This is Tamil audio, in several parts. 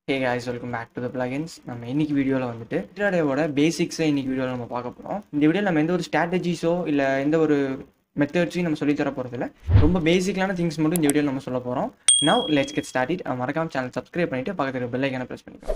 hey guys welcome back to the plugins நம்ம இன்னைக்கு வீடியோவில் வந்துட்டு இன்ட்ராடேவோட பேசிக்ஸை இன்னைக்கு வீடியோவில் நம்ம பார்க்க போகிறோம் இந்த வீடியோவில் நம்ம எந்த ஒரு ஸ்ட்ராட்டஜிஸோ இல்லை எந்த ஒரு மெத்தட்ஸையும் நம்ம சொல்லித் தர போகிறதில்ல ரொம்ப பேசிக்கான திங்ஸ் மட்டும் இந்த வீடியோவில் நம்ம சொல்ல போகிறோம் நவ் லெட்ஸ் கெட் ஸ்டார்டிட் மறக்காம சேனல் சப்ஸ்கிரைப் பண்ணிட்டு பக்கத்தில் பெல் ஐக்கான ப்ரெஸ் பண்ணிக்கோ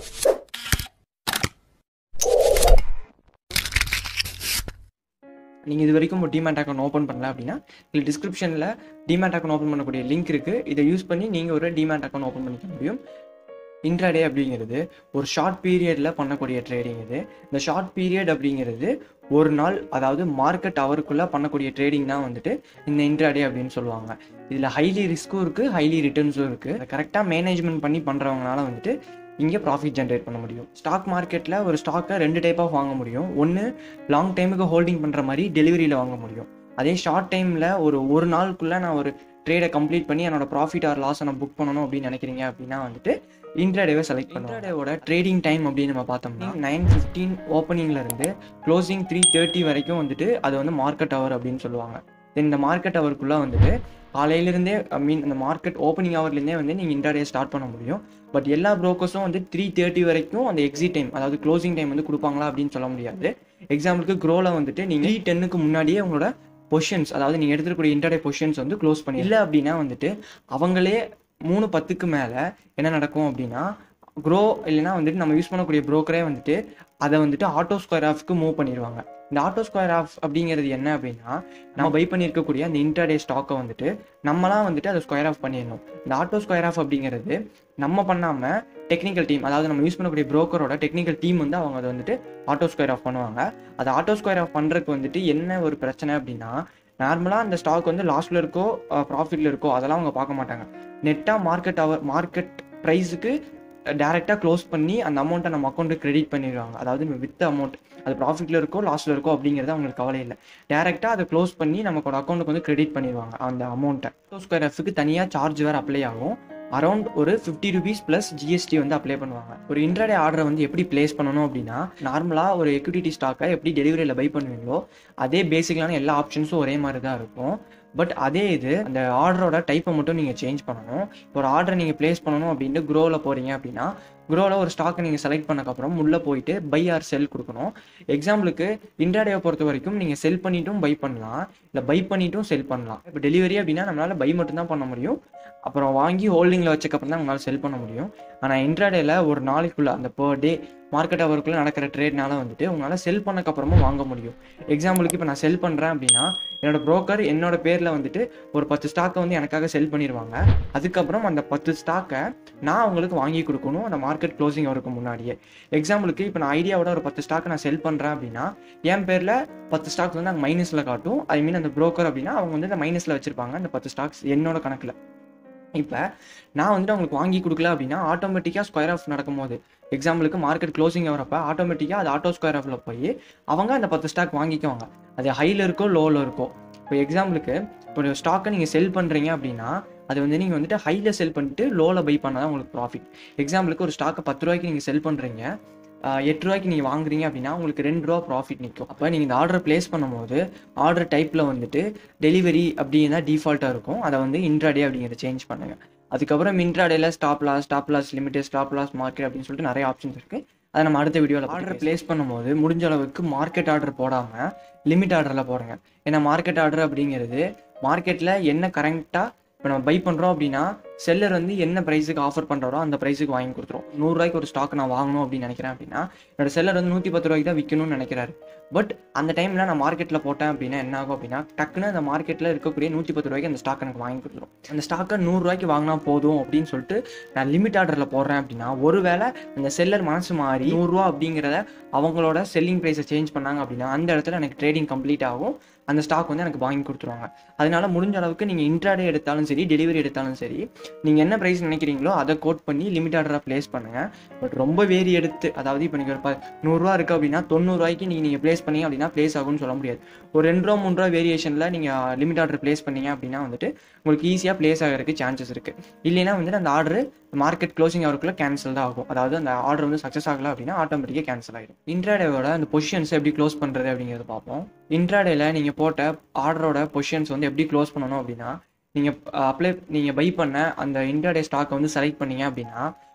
நீங்கள் இது வரைக்கும் ஒரு டிமேட் அக்கௌண்ட் ஓப்பன் பண்ணல அப்படின்னா இல்லை டிஸ்கிரிப்ஷனில் டிமேட் அக்கௌண்ட் ஓப்பன் பண்ணக்கூடிய லிங்க் இருக்குது இதை யூஸ் பண்ணி நீங்கள் ஒரு டிமேட் அக்கௌண்ட் ஓப்பன் பண்ணிக்க முடியும் இன்ட்ராடே அப்படிங்கிறது ஒரு ஷார்ட் பீரியடில் பண்ணக்கூடிய ட்ரேடிங் இது இந்த ஷார்ட் பீரியட் அப்படிங்கிறது ஒரு நாள் அதாவது மார்க்கெட் அவருக்குள்ளே பண்ணக்கூடிய ட்ரேடிங் தான் வந்துட்டு இந்த இன்ட்ராடே அப்படின்னு சொல்லுவாங்க இதில் ஹைலி ரிஸ்க்கும் இருக்குது ஹைலி ரிட்டர்ன்ஸும் இருக்குது கரெக்டாக மேனேஜ்மெண்ட் பண்ணி பண்ணுறவங்களால வந்துட்டு இங்கே ப்ராஃபிட் ஜென்ரேட் பண்ண முடியும் ஸ்டாக் மார்க்கெட்டில் ஒரு ஸ்டாக்கை ரெண்டு டைப்பாக வாங்க முடியும் ஒன்று லாங் டைமுக்கு ஹோல்டிங் பண்ணுற மாதிரி டெலிவரியில் வாங்க முடியும் அதே ஷார்ட் டைமில் ஒரு ஒரு நாளுக்குள்ளே நான் ஒரு ட்ரேடை கம்ப்ளீட் பண்ணி என்னோட ப்ராஃபிட் ஆர் லாஸை நான் புக் பண்ணணும் அப்படின்னு நினைக்கிறீங்க அப்படின்னா வந்துட்டு இன்ட்ராடேவை செலக்ட் பண்ணுவோம் இன்ட்ராடேவோட ட்ரேடிங் டைம் அப்படின்னு நம்ம பார்த்தோம்னா நைன் ஃபிஃப்டீன் ஓப்பனிங்ல இருந்து க்ளோசிங் த்ரீ தேர்ட்டி வரைக்கும் வந்துட்டு அது வந்து மார்க்கெட் ஹவர் அப்படின்னு சொல்லுவாங்க தென் இந்த மார்க்கெட் ஹவருக்குள்ளே வந்துட்டு காலையிலேருந்தே ஐ மீன் இந்த மார்க்கெட் ஓப்பனிங் ஹவர்லேருந்தே வந்து நீங்கள் இன்ட்ராடே ஸ்டார்ட் பண்ண முடியும் பட் எல்லா ப்ரோக்கர்ஸும் வந்து த்ரீ தேர்ட்டி வரைக்கும் அந்த எக்ஸிட் டைம் அதாவது க்ளோசிங் டைம் வந்து கொடுப்பாங்களா அப்படின்னு சொல்ல முடியாது எக்ஸாம்பிளுக்கு க்ரோவில் வந்துட்டு நீங்கள் த்ரீ டென்னுக்கு முன்னாடியே உங்களோட பொசிஷன்ஸ் அதாவது நீங்கள் எடுத்துக்கூடிய இன்டர்டே பொசிஷன்ஸ் வந்து க்ளோஸ் பண்ணி இல்லை அப்படின்னா வந்துட்டு அவங்களே மூணு பத்துக்கு மேலே என்ன நடக்கும் அப்படின்னா க்ரோ இல்லைன்னா வந்துட்டு நம்ம யூஸ் பண்ணக்கூடிய ப்ரோக்கரே வந்துட்டு அதை வந்துட்டு ஆட்டோ ஸ்கொயர் ஆஃப்க்கு மூவ் பண்ணிடுவாங்க இந்த ஆட்டோ ஸ்கொயர் ஆஃப் அப்படிங்கிறது என்ன அப்படின்னா நம்ம பை பண்ணியிருக்கக்கூடிய அந்த இன்டர்டே ஸ்டாக்கை வந்துட்டு நம்மளாம் வந்துட்டு அதை ஸ்கொயர் ஆஃப் பண்ணிடணும் இந்த ஆட்டோ ஸ்கொயர் ஆஃப் அப்படிங்கிறது நம்ம பண்ணாமல் டெக்னிக்கல் டீம் அதாவது நம்ம யூஸ் பண்ணக்கூடிய ப்ரோக்கரோட டெக்னிக்கல் டீம் வந்து அவங்க அதை வந்துட்டு ஆட்டோ ஸ்கொயர் ஆஃப் பண்ணுவாங்க அது ஆட்டோ ஸ்கொயர் ஆஃப் பண்ணுறதுக்கு வந்துட்டு என்ன ஒரு பிரச்சனை அப்படின்னா நார்மலாக அந்த ஸ்டாக் வந்து லாஸ்ட்டில் இருக்கோ ப்ராஃபிட்டில் இருக்கோ அதெல்லாம் அவங்க பார்க்க மாட்டாங்க நெட்டாக மார்க்கெட் அவர் மார்க்கெட் ப்ரைஸுக்கு டேரெக்டாக க்ளோஸ் பண்ணி அந்த அமௌண்ட்டை நம்ம அக்கௌண்ட்டுக்கு கிரெடிட் பண்ணிடுவாங்க அதாவது வித் அமௌண்ட் அது ப்ராஃபிட்டில் இருக்கோ லாஸில் இருக்கோ அப்படிங்கிறது அவங்களுக்கு கவலை இல்லை டேரெக்டாக அதை க்ளோஸ் பண்ணி நமக்கு அக்கௌண்ட்டுக்கு வந்து கிரெடிட் பண்ணிடுவாங்க அந்த அமௌண்ட்டை டூ ஸ்கொயர் எஃப்க்கு தனியாக சார்ஜ் வேறு அப்ளை ஆகும் அரௌண்ட் ஒரு ஃபிஃப்டி ருபீஸ் ப்ளஸ் ஜிஎஸ்டி வந்து அப்ளை பண்ணுவாங்க ஒரு இன்ட்ராடே ஆர்டரை வந்து எப்படி பிளேஸ் பண்ணணும் அப்படின்னா நார்மலாக ஒரு எக்விட்டி ஸ்டாக்கை எப்படி டெலிவரியில் பை பண்ணுவீங்களோ அதே பேசிக்கலான எல்லா ஆப்ஷன்ஸும் ஒரே மாதிரி தான் இருக்கும் பட் அதே இது அந்த ஆர்டரோட டைப்பை மட்டும் நீங்கள் சேஞ்ச் பண்ணணும் ஒரு ஆர்டரை நீங்கள் பிளேஸ் பண்ணணும் அப்படின்ட்டு க்ரோவில் போகிறீங்க அப்படின்னா க்ரோவில் ஒரு ஸ்டாக்கை நீங்கள் செலக்ட் பண்ணக்கப்புறம் உள்ளே போயிட்டு பை ஆர் செல் கொடுக்கணும் எக்ஸாம்பிளுக்கு இன்ட்ராடேவை பொறுத்த வரைக்கும் நீங்கள் செல் பண்ணிட்டும் பை பண்ணலாம் இல்லை பை பண்ணிட்டும் செல் பண்ணலாம் இப்போ டெலிவரி அப்படின்னா நம்மளால் பை மட்டும்தான் பண்ண முடியும் அப்புறம் வாங்கி ஹோல்டிங்கில் வச்சக்கப்புறம் தான் உங்களால் செல் பண்ண முடியும் ஆனால் இன்ட்ராடேல ஒரு நாளைக்குள்ளே அந்த பர் டே மார்க்கெட் அவருக்குள்ளே நடக்கிற ட்ரேட்னால வந்துட்டு உங்களால் செல் பண்ணக்கப்புறமும் வாங்க முடியும் எக்ஸாம்பிளுக்கு இப்போ நான் செல் பண்ணுறேன் அப்படின்னா என்னோட ப்ரோக்கர் என்னோட பேரில் வந்துட்டு ஒரு பத்து ஸ்டாக்கை வந்து எனக்காக செல் பண்ணிடுவாங்க அதுக்கப்புறம் அந்த பத்து ஸ்டாக்கை நான் அவங்களுக்கு வாங்கி கொடுக்கணும் அந்த மார்க்கெட் க்ளோசிங் அவருக்கு முன்னாடியே எக்ஸாம்பிளுக்கு இப்போ நான் ஐடியாவோட ஒரு பத்து ஸ்டாக்கை நான் செல் பண்ணுறேன் அப்படின்னா என் பேரில் பத்து ஸ்டாக்ஸ் வந்து அங்கே மைனஸில் காட்டும் ஐ மீன் அந்த ப்ரோக்கர் அப்படின்னா அவங்க வந்து அந்த மைனஸில் வச்சுருப்பாங்க அந்த பத்து ஸ்டாக்ஸ் என்னோட கணக்கில் இப்போ நான் வந்துட்டு அவங்களுக்கு வாங்கி கொடுக்கல அப்படின்னா ஆட்டோமேட்டிக்காக ஸ்கொயர் ஆஃப் நடக்கும்போது எக்ஸாம்பிளுக்கு மார்க்கெட் க்ளோசிங் ஆகிறப்ப ஆட்டோமேட்டிக்காக அது ஆட்டோ ஸ்கொயர் ஆஃபில் போய் அவங்க அந்த பத்து ஸ்டாக் வாங்கிக்குவாங்க அது ஹையில் இருக்கோ லோவில் இருக்கோ இப்போ எக்ஸாம்பிளுக்கு இப்போ ஒரு ஸ்டாக்கை நீங்கள் செல் பண்ணுறீங்க அப்படின்னா அது வந்து நீங்கள் வந்துட்டு ஹையில் செல் பண்ணிட்டு லோவில் பை பண்ணால் தான் உங்களுக்கு ப்ராஃபிட் எக்ஸாம்பிளுக்கு ஒரு ஸ்டாக்கை பத்து ரூபாய்க்கு நீங்கள் செல் பண்ணுறீங்க எட்டு ரூபாய்க்கு நீங்கள் வாங்குறீங்க அப்படின்னா உங்களுக்கு ரெண்டு ரூபா ப்ராஃபிட் நிற்கும் அப்போ நீங்கள் இந்த ஆர்டர் ப்ளேஸ் பண்ணும்போது ஆர்டர் டைப்பில் வந்துட்டு டெலிவரி அப்படின்னு தான் டிஃபால்ட்டாக இருக்கும் அதை வந்து இன்ட்ராடே அப்படிங்கிறத சேஞ்ச் பண்ணுங்கள் அதுக்கப்புறம் இன்ட்ராடேல stop loss stop loss limited stop loss market அப்படின்னு சொல்லிட்டு நிறைய ஆப்ஷன்ஸ் இருக்குது அதை நம்ம அடுத்த வீடியோவில் ஆர்டர் ப்ளேஸ் பண்ணும்போது முடிஞ்ச அளவுக்கு மார்க்கெட் ஆர்டர் போடாமல் லிமிட் ஆர்டரில் போடுங்க ஏன்னா மார்க்கெட் ஆர்டர் அப்படிங்கிறது மார்க்கெட்டில் என்ன கரெக்டாக இப்போ நம்ம பை பண்ணுறோம் அப்படின்னா செல்லர் வந்து என்ன ப்ரைஸுக்கு ஆஃபர் பண்ணுறாரோ அந்த ப்ரைஸுக்கு வாங்கி கொடுத்துரும் நூறுரூவாய்க்கு ஒரு ஸ்டாக் நான் வாங்கணும் அப்படின்னு நினைக்கிறேன் அப்படின்னா என்னோட செல்லர் வந்து நூற்றி பத்து ரூபாய்க்கு தான் விற்கணும்னு நினைக்கிறாரு பட் அந்த டைமில் நான் மார்க்கெட்டில் போட்டேன் அப்படின்னா என்ன ஆகும் அப்படின்னா டக்குன்னு அந்த மார்க்கெட்டில் இருக்கக்கூடிய நூற்றி பத்து ரூபாய்க்கு அந்த ஸ்டாக் எனக்கு வாங்கி கொடுத்துரும் அந்த ஸ்டாக்கை நூறுரூவாய்க்கு வாங்கினா போதும் அப்படின்னு சொல்லிட்டு நான் லிமிட் ஆர்டரில் போடுறேன் அப்படின்னா ஒருவேளை அந்த செல்லர் மனசு மாறி நூறுரூவா அப்படிங்கிறத அவங்களோட செல்லிங் ப்ரைஸை சேஞ்ச் பண்ணாங்க அப்படின்னா அந்த இடத்துல எனக்கு ட்ரேடிங் கம்ப்ளீட் ஆகும் அந்த ஸ்டாக் வந்து எனக்கு வாங்கி கொடுத்துருவாங்க அதனால முடிஞ்ச அளவுக்கு நீங்கள் இன்ட்ராடே எடுத்தாலும் சரி டெலிவரி எடுத்தாலும் சரி நீங்கள் என்ன ப்ரைஸ் நினைக்கிறீங்களோ அதை கோட் பண்ணி லிமிட் ஆர்டராக ப்ளேஸ் பண்ணுங்கள் பட் ரொம்ப வேரி எடுத்து அதாவது இப்போ நீங்கள் ஒரு ப நூறுரூவா இருக்குது அப்படின்னா தொண்ணூறுரூவாய்க்கு நீங்கள் நீங்கள் ப்ளேஸ் பண்ணீங்க அப்படின்னா ப்ளேஸ் ஆகும்னு சொல்ல முடியாது ஒரு ரெண்டு ரூபா மூணு ரூபா வேரியேஷனில் நீங்கள் லிமிட் ஆர்டர் ப்ளேஸ் பண்ணீங்க அப்படின்னா வந்துட்டு உங்களுக்கு ஈஸியாக ப்ளேஸ் ஆகிறதுக்கு சான்சஸ் இருக்குது இல்லைன்னா வந்துட்டு அந்த ஆர்டர் மார்க்கெட் க்ளோசிங் ஆகிறதுக்குள்ள கேன்சல் தான் ஆகும் அதாவது அந்த ஆர்டர் வந்து சக்ஸஸ் ஆகல அப்படின்னா ஆட்டோமேட்டிக்காக கேன்சல் ஆகிடும் இன்ட்ராடேவோட அந்த பொசிஷன்ஸ் எப்படி க்ளோஸ் பண்ணுறது அப்படிங்கிறத பார்ப்போம் இன்ட்ராடேல நீங்கள் போட்ட ஆர்டரோட பொசிஷன்ஸ் வந்து எப்படி க்ளோஸ் பண்ணணும் அப்படின்னா நீங்கள் அப்ளை நீங்கள் பை பண்ண அந்த இன்ட்ராடே ஸ்டாக்கை வந்து செலக்ட் பண்ணீங்க அப்படின்னா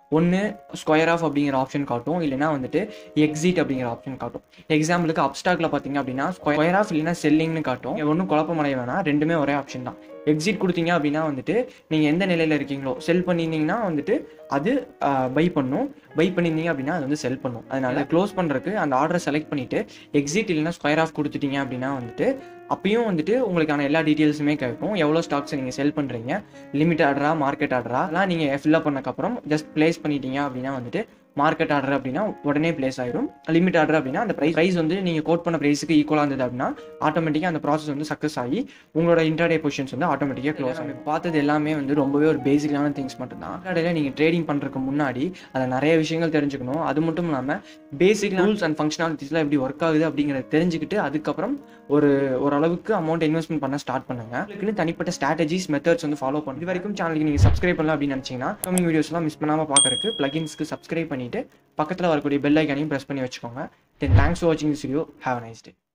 ஒன்று ஸ்கொயர் ஆஃப் அப்படிங்கிற ஆப்ஷன் காட்டும் இல்லைனா வந்துட்டு எக்ஸிட் அப்படிங்கிற ஆப்ஷன் காட்டும் எக்ஸாம்பிளுக்கு அப்ஸ்டாக்கில் பார்த்தீங்க அப்படின்னா ஸ்கொயர் ஆஃப் இல்லைனா செல்லிங்னு காட்டும் ஒன்றும் குழப்பம் அடைய வேணாம் ரெண்டுமே ஒரே ஆப்ஷன் தான் எக்ஸிட் கொடுத்தீங்க அப்படின்னா வந்துட்டு நீங்கள் எந்த நிலையில் இருக்கீங்களோ செல் பண்ணியிருந்தீங்கன்னா வந்துட்டு அது பை பண்ணும் பை பண்ணியிருந்தீங்க அப்படின்னா அது வந்து செல் பண்ணும் அதனால க்ளோஸ் பண்ணுறதுக்கு அந்த ஆர்டரை செலக்ட் பண்ணிவிட்டு எக்ஸிட் இல்லைனா ஸ்கொயர் ஆஃப் கொடுத்துட்டீங்க அப்படின்னா வந்துட்டு அப்பயும் வந்துட்டு உங்களுக்கான எல்லா டீட்டெயில்ஸுமே கேட்கும் எவ்வளோ ஸ்டாக்ஸ் நீங்கள் செல் பண்ணுறீங்க லிமிட் ஆர்டரா மார்க்கெட் ஆர்டரா அதெல்லாம் நீங்கள் ஃபில்அப் பண்ணக்கப்புறம் ஜஸ்ட் ப்ளேஸ் பண்ணிட்டீங்க அப்படின்னா வந்துட்டு மார்க்கெட் ஆர்டர் அப்படின்னா உடனே பிளேஸ் ஆயிரும் லிமிட் ஆர்டர் அப்படின்னா அந்த ப்ரைஸ் ப்ரைஸ் வந்து நீங்கள் கோட் பண்ண ப்ரைஸுக்கு ஈக்குவலாக இருந்தது அப்படின்னா ஆட்டோமேட்டிக்காக அந்த ப்ராசஸ் வந்து சக்ஸஸ் ஆகி உங்களோட இன்டர்டே பொசிஷன்ஸ் வந்து ஆட்டோமேட்டிக்காக க்ளோஸ் ஆகும் பார்த்தது எல்லாமே வந்து ரொம்பவே ஒரு பேசிக்கான திங்ஸ் மட்டும்தான் இன்டர்டேல நீங்கள் ட்ரேடிங் பண்ணுறதுக்கு முன்னாடி அதில் நிறைய விஷயங்கள் தெரிஞ்சுக்கணும் அது மட்டும் இல்லாமல் பேசிக் ரூல்ஸ் அண்ட் ஃபங்க்ஷனாலிட்டிஸ்லாம் எப்படி ஒர்க் ஆகுது அப்படிங்கிறத தெரிஞ்சுக்கிட்டு அதுக்கப்புறம் ஒரு ஓரளவுக்கு அமௌண்ட் இன்வெஸ்ட்மெண்ட் பண்ண ஸ்டார்ட் பண்ணுங்க அதுக்குன்னு தனிப்பட்ட ஸ்ட்ராட்டஜிஸ் மெத்தட்ஸ் வந்து ஃபாலோ பண்ணி இது வரைக்கும் சேனலுக்கு நீங்கள் சப்ஸ்கிரைப் பண்ணலாம் அப்படின்னு நினச்சிங்கன்னா கமிங் வீடியோஸ்லாம் மிஸ் பண்ணாமல் பார்க்கறதுக்கு பிளகின்ஸ்க்கு சப்ஸ்கிரைப் பண்ணிட்டு பக்கத்தில் வரக்கூடிய பெல் ஐக்கானையும் ப்ரெஸ் பண்ணி வச்சுக்கோங்க தென் தேங்க்ஸ் ஃபார் வாட்சிங் this video have nice day